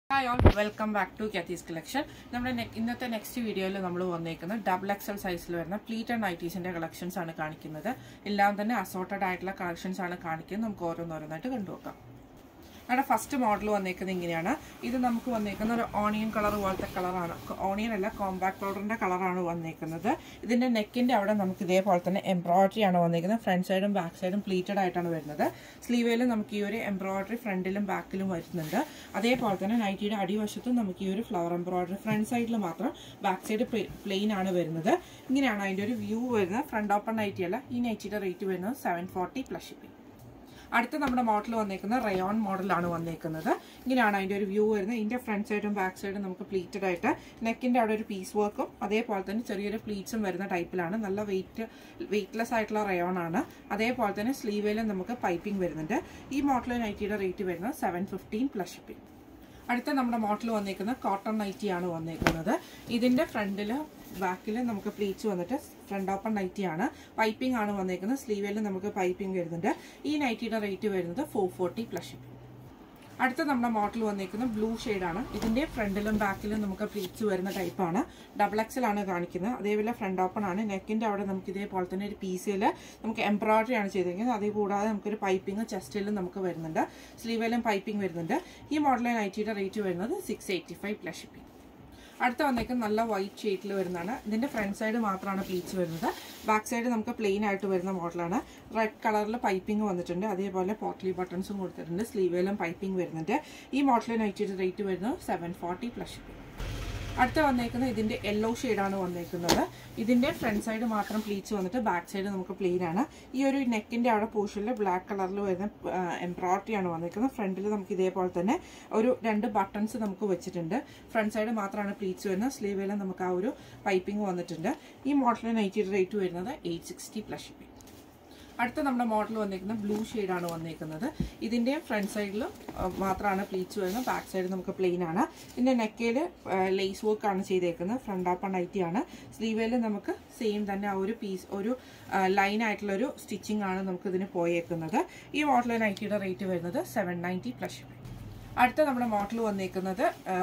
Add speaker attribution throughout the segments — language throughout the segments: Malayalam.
Speaker 1: hi all welcome back to Kathy's collection നമ്മുടെ നെ- ഇന്നത്തെ നെക്സ്റ്റ് വീഡിയോയിൽ നമ്മൾ വന്നേക്കുന്നത് ഡബിൾ എക്സൽ സൈസിൽ വരുന്ന പ്ലീറ്റ് ആൻഡ് നൈറ്റീസിന്റെ കളക്ഷൻസ് ആണ് കാണിക്കുന്നത് എല്ലാം തന്നെ അസോർട്ടഡ് ആയിട്ടുള്ള കളക്ഷൻസ് ആണ് കാണിക്കുന്നത് നമുക്ക് ഓരോന്നോരോന്നായിട്ട് കണ്ടുനോക്കാം നമ്മുടെ ഫസ്റ്റ് മോഡൽ വന്നേക്കുന്നത് ഇങ്ങനെയാണ് ഇത് നമുക്ക് വന്നേക്കുന്ന ഒരു ഓണിയൻ കളർ പോലത്തെ കളറാണ് ഓണിയൻ അല്ല കോമ്പാക്ട് പൗഡറിന്റെ കളറാണ് വന്നേക്കുന്നത് ഇതിന്റെ നെക്കിന്റെ അവിടെ നമുക്ക് ഇതേപോലെ തന്നെ എംബ്രോയിഡറി ആണ് വന്നേക്കുന്നത് ഫ്രണ്ട് സൈഡും ബാക്ക് സൈഡും പ്ലീറ്റഡ് ആയിട്ടാണ് വരുന്നത് സ്ലീവേൽ നമുക്ക് ഈ ഒരു എംബ്രോയിഡറി ഫ്രണ്ടിലും ബാക്കിലും വരുന്നുണ്ട് അതേപോലെ തന്നെ നൈറ്റിയുടെ അടിവശത്തും നമുക്ക് ഈ ഒരു ഫ്ലവർ എംബ്രോയിഡറി ഫ്രണ്ട് സൈഡിൽ മാത്രം ബാക്ക് സൈഡ് പ്ലെയിൻ ആണ് വരുന്നത് ഇങ്ങനെയാണ് അതിന്റെ ഒരു വ്യൂ വരുന്നത് ഫ്രണ്ട് ഓപ്പൺ നൈറ്റി അല്ല ഈ നൈറ്റിയുടെ റേറ്റ് വരുന്നത് സെവൻ ഫോർട്ടി പ്ലസ് ഷിപ്പിംഗ് അടുത്ത നമ്മുടെ മോഡൽ വന്നേക്കുന്നത് റയോൺ മോഡലാണ് വന്നേക്കുന്നത് ഇങ്ങനെയാണ് അതിന്റെ ഒരു വ്യൂ വരുന്നത് ഇതിന്റെ ഫ്രണ്ട് സൈഡും ബാക്ക് സൈഡും നമുക്ക് പ്ലീറ്റഡ് ആയിട്ട് നെക്കിന്റെ അവിടെ ഒരു പീസ് വർക്കും അതേപോലെ തന്നെ ചെറിയൊരു പ്ലീറ്റ്സും വരുന്ന ടൈപ്പിലാണ് നല്ല വെയിറ്റ് വെയിറ്റ്ലെസ് ആയിട്ടുള്ള റയോൺ ആണ് അതേപോലെ തന്നെ സ്ലീവേലും നമുക്ക് പൈപ്പിംഗ് വരുന്നുണ്ട് ഈ മോഡൽ നൈറ്റിയുടെ റേറ്റ് വരുന്നത് സെവൻ ഫിഫ്റ്റീൻ പ്ലസ് ഷിപ്പിംഗ് അടുത്ത നമ്മുടെ മോഡൽ വന്നേക്കുന്നത് കോട്ടൺ നൈറ്റി ആണ് വന്നേക്കുന്നത് ഇതിന്റെ ഫ്രണ്ടിൽ ബാക്കിൽ നമുക്ക് പ്ലീറ്റ്സ് വന്നിട്ട് ഫ്രണ്ട് ഓപ്പൺ നൈറ്റി ആണ് പൈപ്പിംഗ് ആണ് വന്നേക്കുന്നത് സ്ലീവിൽ നമുക്ക് പൈപ്പിംഗ് വരുന്നുണ്ട് ഈ നൈറ്റിയുടെ റേറ്റ് വരുന്നത് ഫോർ ഫോർട്ടി പ്ലസ് ഷിപ്പിംഗ് അടുത്ത നമ്മുടെ മോഡൽ വന്നേക്കുന്നത് ബ്ലൂ ആണ് ഇതിന്റെ ഫ്രണ്ടിലും ബാക്കിലും നമുക്ക് പ്ലീറ്റ്സ് വരുന്ന ടൈപ്പാണ് ഡബിൾ എക്സൽ ആണ് കാണിക്കുന്നത് അതേപോലെ ഫ്രണ്ട് ഓപ്പൺ ആണ് നെക്കിന്റെ അവിടെ നമുക്ക് ഇതേപോലെ തന്നെ ഒരു പീസിൽ നമുക്ക് എംബ്രോയിഡറി ആണ് ചെയ്തിരിക്കുന്നത് അതേ കൂടാതെ നമുക്കൊരു പൈപ്പിംഗ് ചെസ്റ്റിലും നമുക്ക് വരുന്നുണ്ട് സ്ലീവിലും പൈപ്പിംഗ് വരുന്നുണ്ട് ഈ മോഡലിലെ നൈറ്റിയുടെ റേറ്റ് വരുന്നത് six eighty five plus shipping അടുത്ത വന്നേക്കുന്നത് നല്ല വൈറ്റ് ഷെയ്ഡിൽ വരുന്നതാണ് ഇതിന്റെ ഫ്രണ്ട് സൈഡ് മാത്രമാണ് പ്ലീറ്റ്സ് വരുന്നത് ബാക്ക് സൈഡ് നമുക്ക് പ്ലെയിൻ ആയിട്ട് വരുന്ന മോഡലാണ് റെഡ് കളറിൽ പൈപ്പിംഗ് വന്നിട്ടുണ്ട് അതേപോലെ പോട്ട്ലി ബട്ടൺസും കൊടുത്തിട്ടുണ്ട് സ്ലീവിലും പൈപ്പിംഗ് വരുന്നുണ്ട് ഈ മോഡലിൽ നൈറ്റിയുടെ റേറ്റ് വരുന്നത് സെവൻ ഫോർട്ടി പ്ലസ് ഷിപ്പിംഗ് അടുത്ത വന്നേക്കുന്നത് ഇതിന്റെ യെല്ലോ ആണ് വന്നേക്കുന്നത് ഇതിന്റെ ഫ്രണ്ട് സൈഡ് മാത്രം പ്ലീറ്റ്സ് വന്നിട്ട് ബാക്ക് സൈഡ് നമുക്ക് പ്ലെയിൻ ആണ് ഈ ഒരു നെക്കിന്റെ അവിടെ പോർഷനിൽ ബ്ലാക്ക് കളറിൽ വരുന്ന എംബ്രോയിഡറി ആണ് വന്നേക്കുന്നത് ഫ്രണ്ടിൽ നമുക്ക് ഇതേപോലെ തന്നെ ഒരു രണ്ട് ബട്ടൺസ് നമുക്ക് വെച്ചിട്ടുണ്ട് ഫ്രണ്ട് സൈഡ് മാത്രമാണ് പ്ലീറ്റ്സ് വരുന്നത് സ്ലീവിൽ നമുക്ക് ആ ഒരു പൈപ്പിംഗ് വന്നിട്ടുണ്ട് ഈ മോഡലിന് നൈറ്റിയുടെ റേറ്റ് വരുന്നത് എയ്റ്റ് സിക്സ്റ്റി പ്ലസ് ഷിപ്പിംഗ് അടുത്ത നമ്മുടെ മോഡൽ വന്നിരിക്കുന്നത് ബ്ലൂ ആണ് വന്നിരിക്കുന്നത് ഇതിന്റെ ഫ്രണ്ട് സൈഡിൽ മാത്രമാണ് പ്ലീറ്റ്സ് വരുന്നത് ബാക്ക് സൈഡ് നമുക്ക് പ്ലെയിൻ ആണ് ഇതിന്റെ നെക്കയിൽ ലേസ് വർക്ക് ആണ് ചെയ്തേക്കുന്നത് ഫ്രണ്ട് ഓപ്പൺ നൈറ്റി ആണ് സ്ലീവേൽ നമുക്ക് സെയിം തന്നെ ആ ഒരു പീസ് ഒരു ലൈൻ ആയിട്ടുള്ള ഒരു സ്റ്റിച്ചിങ് ആണ് നമുക്ക് ഇതിന് പോയേക്കുന്നത് ഈ മോഡൽ നൈറ്റിയുടെ റേറ്റ് വരുന്നത് സെവൻ നയൻറ്റി പ്ലസ് അടുത്ത നമ്മുടെ മോഡൽ വന്നിരിക്കുന്നത്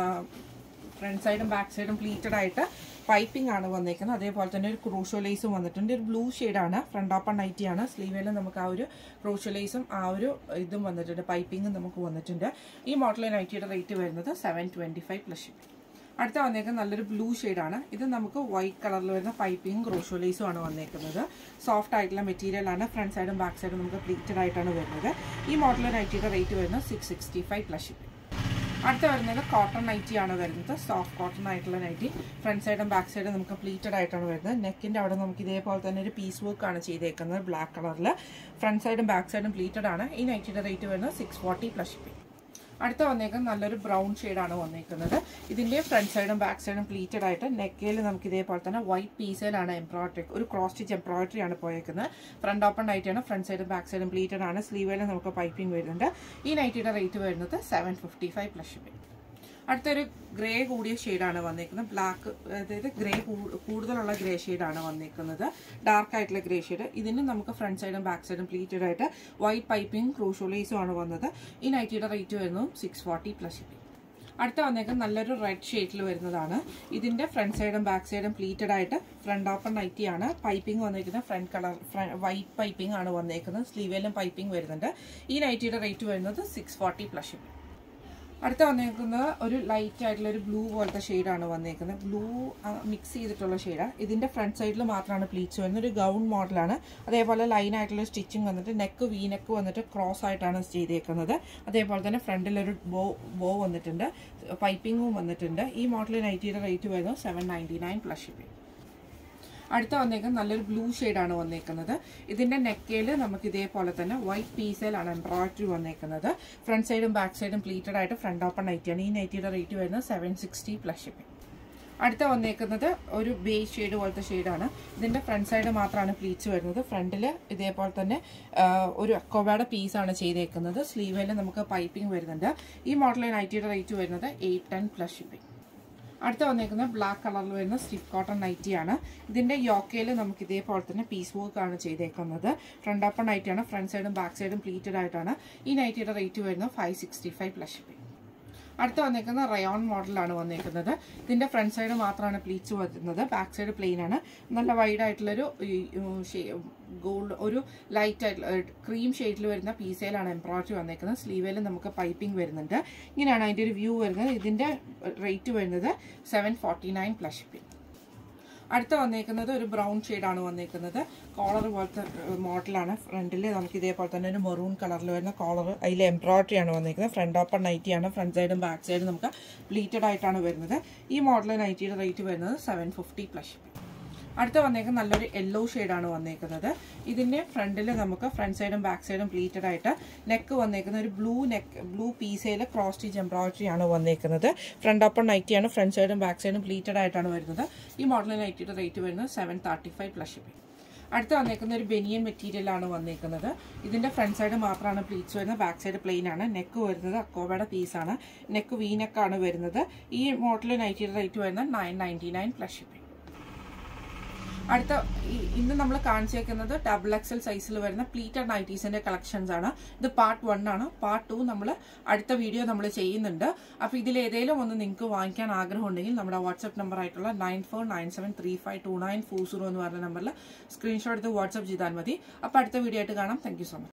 Speaker 1: ഫ്രണ്ട് സൈഡും ബാക്ക് സൈഡും പ്ലീറ്റഡ് ആയിട്ട് പൈപ്പിംഗ് ആണ് വന്നേക്കുന്നത് അതേപോലെ തന്നെ ഒരു ക്രൂഷോ ലേസും വന്നിട്ടുണ്ട് ഒരു ബ്ലൂ ആണ് ഫ്രണ്ട് ഓപ്പൺ നൈറ്റി ആണ് സ്ലീവിൽ നമുക്ക് ആ ഒരു ക്രൂഷോ ലേസും ആ ഒരു ഇതും വന്നിട്ടുണ്ട് പൈപ്പിംഗും നമുക്ക് വന്നിട്ടുണ്ട് ഈ മോഡൽ നൈറ്റിയുടെ റേറ്റ് വരുന്നത് സെവൻ ട്വന്റി ഫൈവ് പ്ലസ് അടുത്ത വന്നേക്കുന്നത് നല്ലൊരു ബ്ലൂ ആണ് ഇത് നമുക്ക് വൈറ്റ് കളറിൽ വരുന്ന പൈപ്പിംഗും ക്രോഷോ ലേസും ആണ് വന്നേക്കുന്നത് സോഫ്റ്റ് ആയിട്ടുള്ള മെറ്റീരിയൽ ആണ് ഫ്രണ്ട് സൈഡും ബാക്ക് സൈഡും നമുക്ക് പ്ലീറ്റഡ് ആയിട്ടാണ് വരുന്നത് ഈ മോഡൽ നൈറ്റിയുടെ റേറ്റ് വരുന്നത് six sixty five plus shipping അടുത്ത വരുന്നത് കോട്ടൺ നൈറ്റി ആണ് വരുന്നത് സോഫ്റ്റ് കോട്ടൺ ആയിട്ടുള്ള നൈറ്റി ഫ്രണ്ട് സൈഡും ബാക്ക് സൈഡും നമുക്ക് പ്ലീറ്റഡ് ആയിട്ടാണ് വരുന്നത് നെക്കിന്റെ അവിടെ നമുക്ക് ഇതേപോലെ തന്നെ ഒരു പീസ് വർക്ക് ആണ് ചെയ്തേക്കുന്നത് ബ്ലാക്ക് കളറിൽ ഫ്രണ്ട് സൈഡും ബാക്ക് സൈഡും പ്ലീറ്റഡ് ആണ് ഈ നൈറ്റിയുടെ റേറ്റ് വരുന്നത് സിക്സ് ഫോർട്ടി പ്ലസ് ഷിപ്പിംഗ് അടുത്ത വന്നേക്കുന്നത് നല്ലൊരു ബ്രൗൺ ആണ് വന്നേക്കുന്നത് ഇതിന്റെ ഫ്രണ്ട് സൈഡും ബാക്ക് സൈഡും പ്ലീറ്റഡ് ആയിട്ട് നെക്കയിൽ നമുക്ക് ഇതേപോലെ തന്നെ വൈറ്റ് പീസിലാണ് എംബ്രോയിഡറി ഒരു ക്രോസ് സ്റ്റിച്ച് എംബ്രോയിഡറി ആണ് പോയേക്കുന്നത് ഫ്രണ്ട് ഓപ്പൺ ആയിട്ടാണ് ഫ്രണ്ട് സൈഡും ബാക്ക് സൈഡും പ്ലീറ്റഡ് ആണ് സ്ലീവിൽ നമുക്ക് പൈപ്പിംഗ് വരുന്നുണ്ട് ഈ നൈറ്റിയുടെ റേറ്റ് വരുന്നത് seven fifty five plus shipping അടുത്തൊരു ഗ്രേ കൂടിയ ഷെയ്ഡാണ് വന്നിരിക്കുന്നത് ബ്ലാക്ക് അതായത് ഗ്രേ കൂടുതലുള്ള ഗ്രേ ഷെയ്ഡാണ് വന്നിരിക്കുന്നത് ഡാർക്ക് ആയിട്ടുള്ള ഗ്രേ ഷെയ്ഡ് ഇതിന് നമുക്ക് ഫ്രണ്ട് സൈഡും ബാക്ക് സൈഡും പ്ലീറ്റഡ് ആയിട്ട് വൈറ്റ് പൈപ്പിംഗ് ക്രൂഷോലേസും ആണ് വന്നത് ഈ നൈറ്റിയുടെ റേറ്റ് വരുന്നത് സിക്സ് ഫോർട്ടി പ്ലസ് ഷിപ്പിംഗ് അടുത്ത വന്നേക്കുന്നത് നല്ലൊരു റെഡ് ഷെയ്ഡിൽ വരുന്നതാണ് ഇതിന്റെ ഫ്രണ്ട് സൈഡും ബാക്ക് സൈഡും പ്ലീറ്റഡ് ആയിട്ട് ഫ്രണ്ട് ഓപ്പൺ നൈറ്റി ആണ് പൈപ്പിംഗ് വന്നിരിക്കുന്നത് ഫ്രണ്ട് കളർ വൈറ്റ് പൈപ്പിംഗ് ആണ് വന്നേക്കുന്നത് സ്ലീവിലും പൈപ്പിംഗ് വരുന്നുണ്ട് ഈ നൈറ്റിയുടെ റേറ്റ് വരുന്നത് സിക്സ് ഫോർട്ടി പ്ലസ് ഷിപ്പിംഗ് അടുത്ത വന്നേക്കുന്നത് ഒരു ലൈറ്റ് ആയിട്ടുള്ള ഒരു ബ്ലൂ പോലത്തെ ഷെയ്ഡാണ് വന്നേക്കുന്നത് ബ്ലൂ മിക്സ് ചെയ്തിട്ടുള്ള ഷെയ്ഡാണ് ഇതിന്റെ ഫ്രണ്ട് സൈഡിൽ മാത്രമാണ് പ്ലീറ്റ്സ് വരുന്നത് ഒരു ഗൗൺ മോഡലാണ് അതേപോലെ ലൈൻ ആയിട്ടുള്ള സ്റ്റിച്ചിങ് വന്നിട്ട് നെക്ക് വി നെക്ക് വന്നിട്ട് ക്രോസ് ആയിട്ടാണ് ചെയ്തേക്കുന്നത് അതേപോലെ തന്നെ ഫ്രണ്ടിൽ ഒരു ബോ ബോ വന്നിട്ടുണ്ട് പൈപ്പിങ്ങും വന്നിട്ടുണ്ട് ഈ മോഡൽ നൈറ്റിയുടെ റേറ്റ് വരുന്നത് seven ninety nine plus shipping അടുത്ത വന്നേക്കുന്നത് നല്ലൊരു ബ്ലൂ ആണ് വന്നേക്കുന്നത് ഇതിന്റെ നെക്കയിൽ നമുക്ക് ഇതേപോലെ തന്നെ വൈറ്റ് പീസിലാണ് എംബ്രോയിഡറി വന്നേക്കുന്നത് ഫ്രണ്ട് സൈഡും ബാക്ക് സൈഡും പ്ലീറ്റഡ് ആയിട്ട് ഫ്രണ്ട് ഓപ്പൺ നൈറ്റിയാണ് ഈ നൈറ്റിയുടെ റേറ്റ് വരുന്നത് സെവൻ സിക്സ്റ്റി പ്ലസ് ഷിപ്പിംഗ് അടുത്ത വന്നേക്കുന്നത് ഒരു ബേ ഷെയ്ഡ് പോലത്തെ ഷെയ്ഡാണ് ഇതിന്റെ ഫ്രണ്ട് സൈഡ് മാത്രമാണ് പ്ലീറ്റ്സ് വരുന്നത് ഫ്രണ്ടിൽ ഇതേപോലെ തന്നെ ഒരു അക്കോബയുടെ പീസാണ് ചെയ്തേക്കുന്നത് സ്ലീവിൽ നമുക്ക് പൈപ്പിംഗ് വരുന്നുണ്ട് ഈ മോഡലിൽ നൈറ്റിയുടെ റേറ്റ് വരുന്നത് എയ്റ്റ് ടെൻ പ്ലസ് ഷിപ്പിംഗ് അടുത്ത വന്നേക്കുന്നത് ബ്ലാക്ക് കളറിൽ വരുന്ന സ്റ്റിഫ് കോട്ടൺ നൈറ്റി ആണ് ഇതിന്റെ യോക്കയിൽ നമുക്ക് ഇതേപോലെ തന്നെ പീസ് വർക്ക് ആണ് ചെയ്തേക്കുന്നത് ഫ്രണ്ട് ഓപ്പൺ നൈറ്റി ആണ് ഫ്രണ്ട് സൈഡും ബാക്ക് സൈഡും പ്ലീറ്റഡ് ആയിട്ടാണ് ഈ നൈറ്റിയുടെ റേറ്റ് വരുന്നത് five sixty five plus shipping അടുത്ത വന്നേക്കുന്ന റയോൺ മോഡലാണ് വന്നേക്കുന്നത് ഇതിന്റെ ഫ്രണ്ട് സൈഡ് മാത്രമാണ് പ്ലീറ്റ്സ് വരുന്നത് ബാക്ക് സൈഡ് പ്ലെയിൻ ആണ് നല്ല വൈഡ് ആയിട്ടുള്ളൊരു ഗോൾഡ് ഒരു ലൈറ്റ് ആയിട്ടുള്ള ക്രീം ഷെയ്ഡിൽ വരുന്ന പീസയിലാണ് എംബ്രോയിഡറി വന്നേക്കുന്നത് സ്ലീവേൽ നമുക്ക് പൈപ്പിംഗ് വരുന്നുണ്ട് ഇങ്ങനെയാണ് അതിന്റെ ഒരു വ്യൂ വരുന്നത് ഇതിന്റെ റേറ്റ് വരുന്നത് seven forty nine plus shipping അടുത്ത വന്നേക്കുന്നത് ഒരു ബ്രൗൺ ആണ് വന്നേക്കുന്നത് കോളർ പോലത്തെ മോഡലാണ് ഫ്രണ്ടിൽ നമുക്ക് ഇതേപോലെ തന്നെ ഒരു മെറൂൺ കളറിൽ വരുന്ന കോളർ അതിൽ എംബ്രോയിഡറി ആണ് വന്നേക്കുന്നത് ഫ്രണ്ട് ഓപ്പൺ നൈറ്റിയാണ് ഫ്രണ്ട് സൈഡും ബാക്ക് സൈഡും നമുക്ക് പ്ലീറ്റഡ് ആയിട്ടാണ് വരുന്നത് ഈ മോഡൽ നൈറ്റിയുടെ റേറ്റ് വരുന്നത് സെവൻ ഫിഫ്റ്റി പ്ലസ് അടുത്ത വന്നേക്കുന്നത് നല്ലൊരു യെല്ലോ ആണ് വന്നേക്കുന്നത് ഇതിന്റെ ഫ്രണ്ടിൽ നമുക്ക് ഫ്രണ്ട് സൈഡും ബാക്ക് സൈഡും പ്ലീറ്റഡ് ആയിട്ട് നെക്ക് വന്നേക്കുന്ന ഒരു ബ്ലൂ നെക്ക് ബ്ലൂ പീസയിൽ ക്രോസ് സ്റ്റിച്ച് എംബ്രോയിഡറി ആണ് വന്നേക്കുന്നത് ഫ്രണ്ട് ഓപ്പൺ നൈറ്റിയാണ് ഫ്രണ്ട് സൈഡും ബാക്ക് സൈഡും പ്ലീറ്റഡ് ആയിട്ടാണ് വരുന്നത് ഈ മോഡൽ നൈറ്റിയുടെ റേറ്റ് വരുന്നത് seven thirty five plus shipping അടുത്ത വന്നേക്കുന്ന ഒരു ബെനിയൻ മെറ്റീരിയൽ ആണ് വന്നേക്കുന്നത് ഇതിന്റെ ഫ്രണ്ട് സൈഡ് മാത്രമാണ് പ്ലീറ്റ്സ് വരുന്നത് ബാക്ക് സൈഡ് പ്ലെയിൻ ആണ് നെക്ക് വരുന്നത് അക്കോബയുടെ പീസാണ് നെക്ക് വി നെക്കാണ് വരുന്നത് ഈ മോഡൽ നൈറ്റിയുടെ റേറ്റ് വരുന്നത് nine ninety nine plus shipping അടുത്ത ഇന്ന് നമ്മൾ കാണിച്ചേക്കുന്നത് ഡബിൾ എക്സൽ സൈസിൽ വരുന്ന പ്ലീറ്റഡ് നൈറ്റീസിന്റെ കളക്ഷൻസ് ആണ് ഇത് പാർട്ട് വൺ ആണ് പാർട്ട് ടു നമ്മൾ അടുത്ത വീഡിയോ നമ്മൾ ചെയ്യുന്നുണ്ട് അപ്പോൾ ഇതിൽ ഏതെങ്കിലും ഒന്ന് നിങ്ങൾക്ക് വാങ്ങിക്കാൻ ആഗ്രഹം ഉണ്ടെങ്കിൽ നമ്മുടെ വാട്സ്ആപ്പ് നമ്പർ ആയിട്ടുള്ള nine four nine seven three five two nine four zero എന്ന് പറഞ്ഞ നമ്പറിൽ സ്ക്രീൻഷോട്ട് എടുത്ത് വാട്സ്ആപ്പ് ചെയ്താൽ മതി അപ്പോൾ അടുത്ത വീഡിയോ ആയിട്ട് കാണാം താങ്ക് സോ മച്ച്